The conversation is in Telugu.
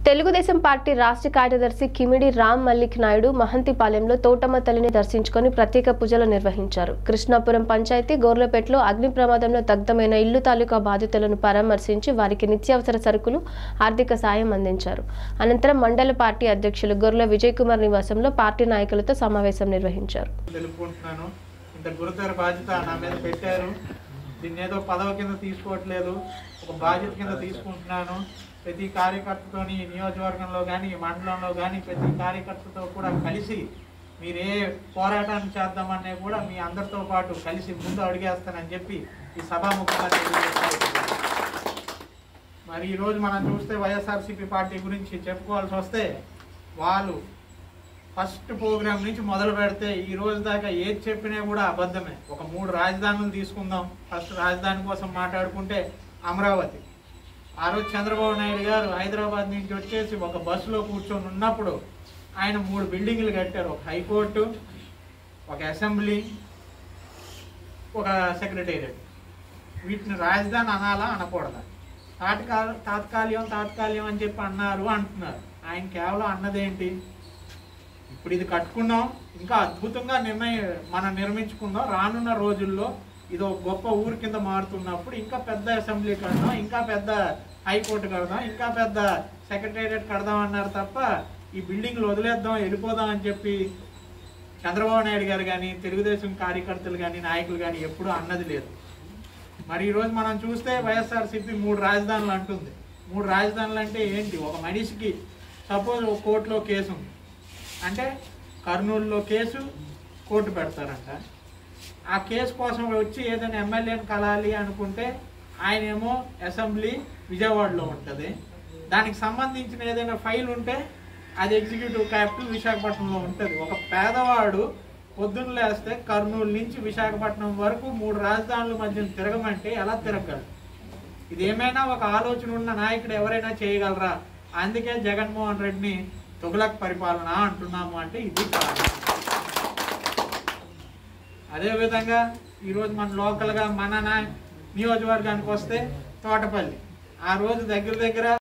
తెలుగుదేశం పార్టీ రాష్ట్ర కార్యదర్శి కిమిడి రామ్ మల్లిక్ నాయుడు మహంతిపాలెంలో తోటమ్మ తల్లిని దర్శించుకొని ప్రత్యేక పూజలు నిర్వహించారు కృష్ణాపురం పంచాయతీ గోర్లపేటలో అగ్ని ప్రమాదంలో దగ్ధమైన ఇల్లు తాలూకా బాధితులను పరామర్శించి వారికి నిత్యావసర సరుకులు ఆర్థిక సాయం అందించారు అనంతరం మండల పార్టీ అధ్యక్షులు గొర్ల విజయ్ కుమార్ నివాసంలో పార్టీ నాయకులతో సమావేశం నిర్వహించారు తెలుపుకుంటున్నాను ఇంత గురుతర బాధ్యత నా మీద పెట్టారు దీన్ని ఏదో పదవి కింద తీసుకోవట్లేదు ఒక బాధ్యత కింద తీసుకుంటున్నాను ప్రతి కార్యకర్తతోని ఈ నియోజకవర్గంలో కానీ ఈ మండలంలో కానీ ప్రతి కార్యకర్తతో కూడా కలిసి మీరు ఏ పోరాటాన్ని చేద్దామనే కూడా మీ అందరితో పాటు కలిసి ముందు అడిగేస్తానని చెప్పి ఈ సభాముఖంగా తెలియజేస్తాను మరి ఈరోజు మనం చూస్తే వైఎస్ఆర్సీపీ పార్టీ గురించి చెప్పుకోవాల్సి వస్తే వాళ్ళు ఫస్ట్ ప్రోగ్రామ్ నుంచి మొదలు పెడితే ఈ రోజు దాకా ఏది చెప్పినా కూడా అబద్ధమే ఒక మూడు రాజధానులు తీసుకుందాం ఫస్ట్ రాజధాని కోసం మాట్లాడుకుంటే అమరావతి ఆ రోజు చంద్రబాబు నాయుడు గారు హైదరాబాద్ నుంచి వచ్చేసి ఒక బస్సులో కూర్చొని ఉన్నప్పుడు ఆయన మూడు బిల్డింగ్లు కట్టారు ఒక హైకోర్టు ఒక అసెంబ్లీ ఒక సెక్రటేరియట్ వీటిని రాజధాని అనాలా అనకూడదా తాత్కాల తాత్కాలికం తాత్కాలికం అని చెప్పి అన్నారు అంటున్నారు ఆయన కేవలం అన్నదేంటి ఇప్పుడు ఇది కట్టుకున్నాం ఇంకా అద్భుతంగా నిర్ణయం మనం నిర్మించుకుందాం రానున్న రోజుల్లో ఇది ఒక గొప్ప ఊరు కింద మారుతున్నప్పుడు ఇంకా పెద్ద అసెంబ్లీ కడదాం ఇంకా పెద్ద హైకోర్టు కడదాం ఇంకా పెద్ద సెక్రటేరియట్ కడదాం అన్నారు తప్ప ఈ బిల్డింగ్లు వదిలేద్దాం వెళ్ళిపోదాం అని చెప్పి చంద్రబాబు నాయుడు గారు కానీ తెలుగుదేశం కార్యకర్తలు కానీ నాయకులు కానీ ఎప్పుడూ అన్నది లేదు మరి ఈరోజు మనం చూస్తే వైఎస్ఆర్సీపీ మూడు రాజధానులు అంటుంది మూడు రాజధానులు అంటే ఏంటి ఒక మనిషికి సపోజ్ ఒక కోర్టులో కేసు ఉంది అంటే కర్నూలులో కేసు కోర్టు పెడతారంట ఆ కేసు కోసం వచ్చి ఏదైనా ఎమ్మెల్యేని కలాలి అనుకుంటే ఆయన ఏమో అసెంబ్లీ విజయవాడలో ఉంటుంది దానికి సంబంధించిన ఏదైనా ఫైల్ ఉంటే అది ఎగ్జిక్యూటివ్ క్యాపిటల్ విశాఖపట్నంలో ఉంటుంది ఒక పేదవాడు పొద్దున్న లేస్తే కర్నూలు నుంచి విశాఖపట్నం వరకు మూడు రాజధానుల మధ్య తిరగమంటే ఎలా తిరగలరు ఇది ఏమైనా ఒక ఆలోచన ఉన్న నాయకుడు ఎవరైనా చేయగలరా అందుకే జగన్మోహన్ రెడ్డిని తుగలక్ పరిపాలన అంటున్నాము అంటే ఇది కారణం అదేవిధంగా ఈరోజు మన లోకల్గా మన నా- నియోజకవర్గానికి వస్తే తోటపల్లి ఆ రోజు దగ్గర దగ్గర